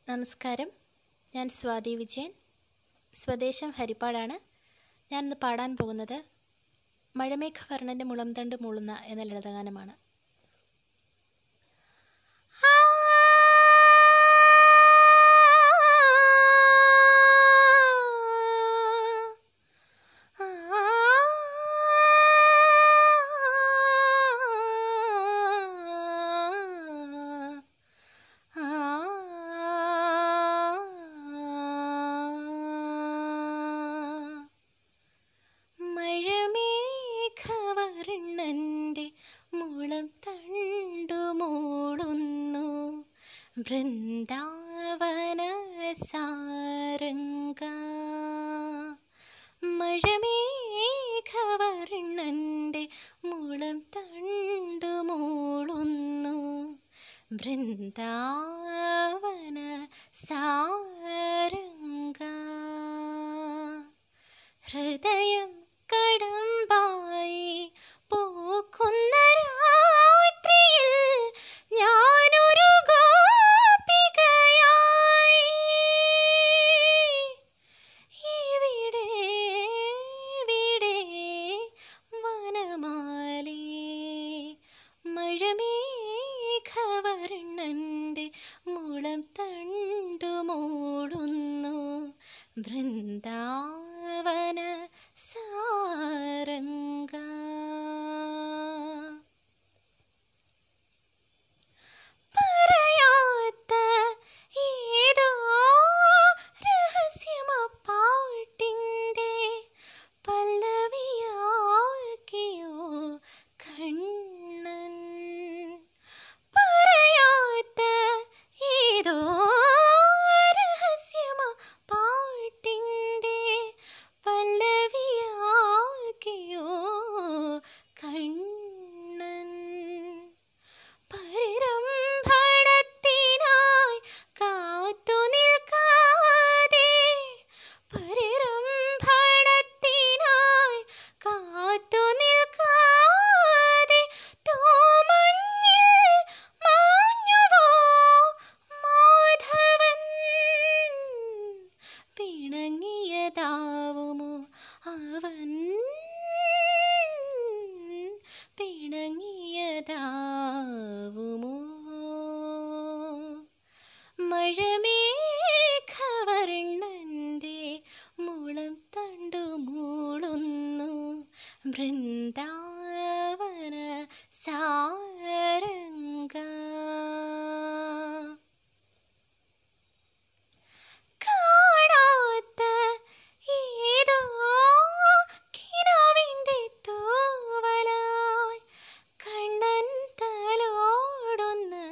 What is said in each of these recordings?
നമസ്കാരം ഞാൻ സ്വാതി വിജയൻ സ്വദേശം ഹരിപ്പാടാണ് ഞാനിന്ന് പാടാൻ പോകുന്നത് മഴമേഘവർണ്ണൻ്റെ മുളംതണ്ട് മൂളുന്ന എന്ന ലളിതഗാനമാണ് മഴമേഘവർണ്ണൻ്റെ മുളം തണ്ടുമൂളുന്നു വൃന്ദാവന സാരംഗ മഴമേഘവർണ്ണൻ്റെ മുളം തണ്ടുമൂളുന്നു വൃന്ദാവന സാരംഗ ഹൃദയം കടമ്പായി പൂക്കുന്ന രാത്രിയിൽ ഞാനൊരു ഗോപികയായി ഇവിടെ ഇവിടെ വനമാലി മഴമേഘവർണ്ണൻ്റെ മുളം തണ്ടുമൂടുന്നു വൃന്ദാവന സാരംഗ പറയാത്ത ഏതോ രഹസ്യമ പാട്ടിൻ്റെ പല്ലവിയാക്കിയോ കണ്ണൻ പറയാത്ത ഏതോ രഹസ്യമ പാട്ടിൻ്റെ പല്ലവിയാക്കിയോ കണ്ണൻ പരിരംഭണത്തിനായി കാത്തു നിൽക്കാതെ പരിരംഭണത്തിനായി കാത്തു നിൽക്കാതെ തൂമഞ്ഞിൽ മാഞ്ഞുവോ മാധവൻ പിണങ്ങിയതാവുമോ അവൻ പിണങ്ങിയതാവുമോ മഴമേഘവർണ്ണൻ്റെ മുളം തണ്ടുമൂളുന്നു വൃന്ദാവന സാരംഗ കാണാത്ത ഏതോ കിനാവിൻ്റെ തൂവലായി കണ്ണൻ തലോടുന്ന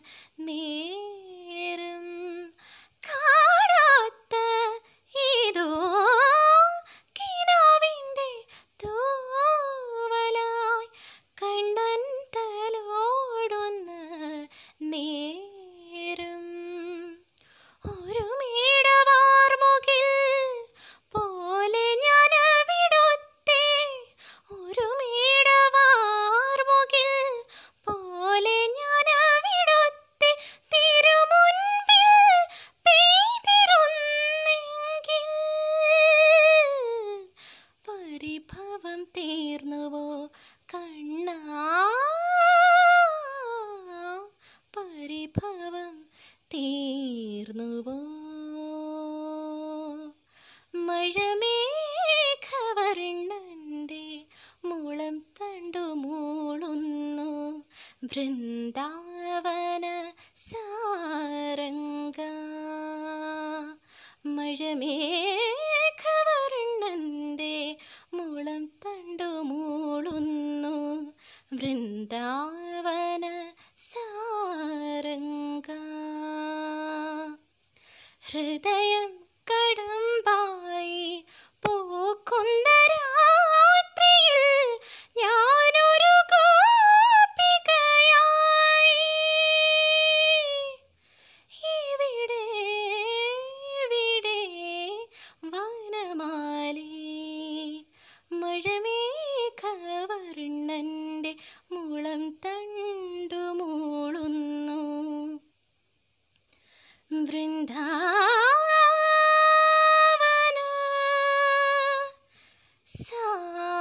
നേരം കാണാത്ത ഏതോ കിനാവിൻ്റെ തൂവലായി കണ്ണൻ തലോടുന്ന നേരം ഒരു മേടവാർമുകിൽ പോലെ ഞാൻ അവിടുത്തെ ഒരു മേടവാർമുകിൽ പോലെ ഞാൻ അവിടുത്തെ തിരുമുൻപിൽ പെയ്തിരുന്നെങ്കിൽ പരിഭവം തീർന്നുവോ കണ്ണാ പരിഭവം തീർന്നുവോ മഴമേഘവർണ്ണൻ്റെ മുളം തണ്ടുമൂളുന്നു വൃന്ദാവന സാരംഗ മഴമേഘവർണ്ണൻ്റെ മുളം തണ്ടുമൂളുന്നു വൃന്ദാവന സാരംഗ ഹൃദയം കടമ്പായി പൂക്കുന്ന രാത്രിയിൽ ഞാനൊരു ഗോപികയായി ഇവിടെ ഇവിടെ വനമാലി മഴമേഘവർണ്ണൻ്റെ മുളം തണ്ടുമൂളുന്നു വൃന്ദാവന സാ